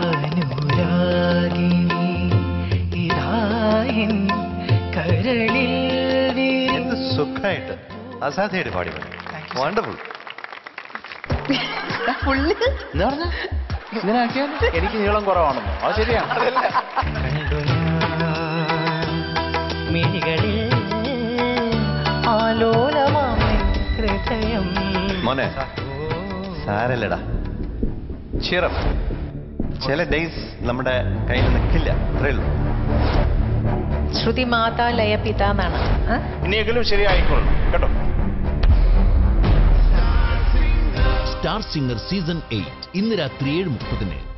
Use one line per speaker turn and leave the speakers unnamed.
അനുരാഗിണി ഇതായിൻ കരളിൽ വീഴും
എന്ത് സുഖമായിട്ട് അസാധ്യമായിട്ട് പാടി വണ്ടർഫുൾ
പുള്ളി
എന്താ പറഞ്ഞ ഇതിനാക്കിയാൽ എനിക്ക് നീളം കുറവാണെന്നോ അത് ശരിയാണ്
കണ്ടു ഞാൻ മിഴികളിൽ ആലോലമാമൻ ഹൃദയം
മോനെ സാരല്ലടാ ചിറം ചില ഡേയ്സ് നമ്മുടെ കയ്യിൽ നിൽക്കില്ല അത്രേ ഉള്ളൂ
ശ്രുതി മാതാ ലയ പിത എന്നാണ് ആ?
ഇനിയെങ്കിലും ശരിയായിക്കൊള്ളണം കേട്ടോ
സ്റ്റാർ സിംഗർ സീസൺ എയ്റ്റ് ഇന്ന് രാത്രി ഏഴ് മുപ്പതിന്